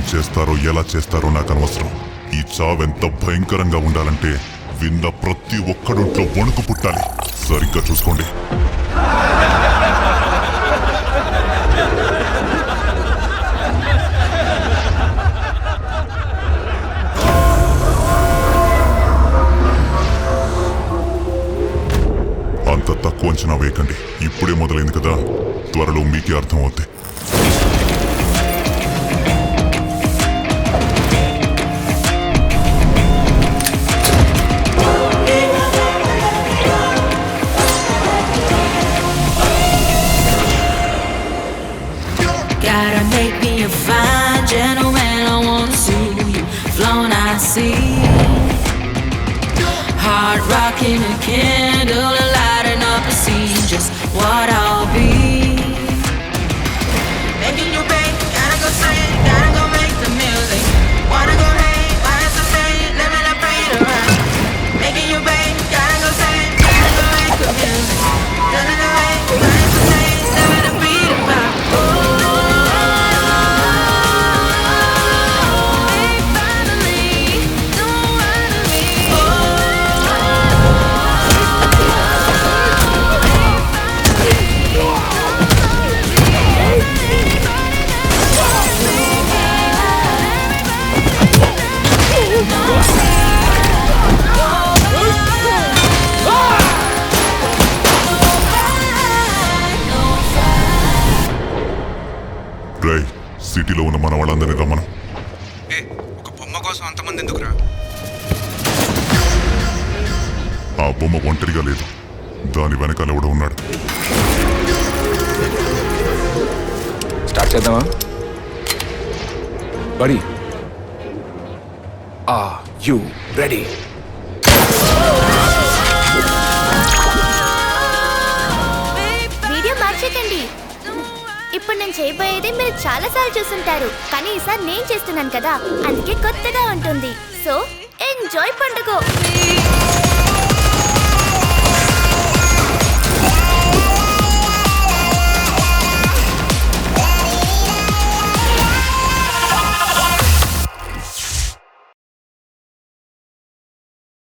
చేస్తారో ఎలా చేస్తారో నాకు అనవసరం ఈ చావెంత భయంకరంగా ఉండాలంటే విన్న ప్రతి ఒక్కడుంట్లో వణుకు పుట్టాలి సరిగ్గా చూసుకోండి అంత తక్కువ అంచనా వేయకండి ఇప్పుడే మొదలైంది కదా త్వరలో మీకే అర్థం అవుతాయి Gotta make me a fine gentleman. I wanna see you flown. I see heart rocking a candle and lighting up a scene. Just what I'll be. Making you pay, gotta go say, gotta go make the music. Wanna go hang, wanna sustain, living a pray to run. Making you pay, gotta go say, gotta go make the music. Running away, wanna sustain, living a beat about. రై సిటీలో ఉన్న మన వాళ్ళందరినీ రమ్మను ఏ ఒక బొమ్మ కోసం అంతమంది ఎందుకురా ఆ బొమ్మ ఒంటరిగా లేదు దాని వెనకాల ఎవడో ఉన్నాడు స్టార్ట్ చేద్దామా బడి ఆ యు రెడీ వీడియో మార్చేకండి ఇప్పుడు నేను చేయబోయేది మీరు చాలా సార్లు చూసుంటారు కానీ ఈసారి నేను చేస్తున్నాను కదా అందుకే కొత్తగా ఉంటుంది సో ఎంజాయ్ పండుగ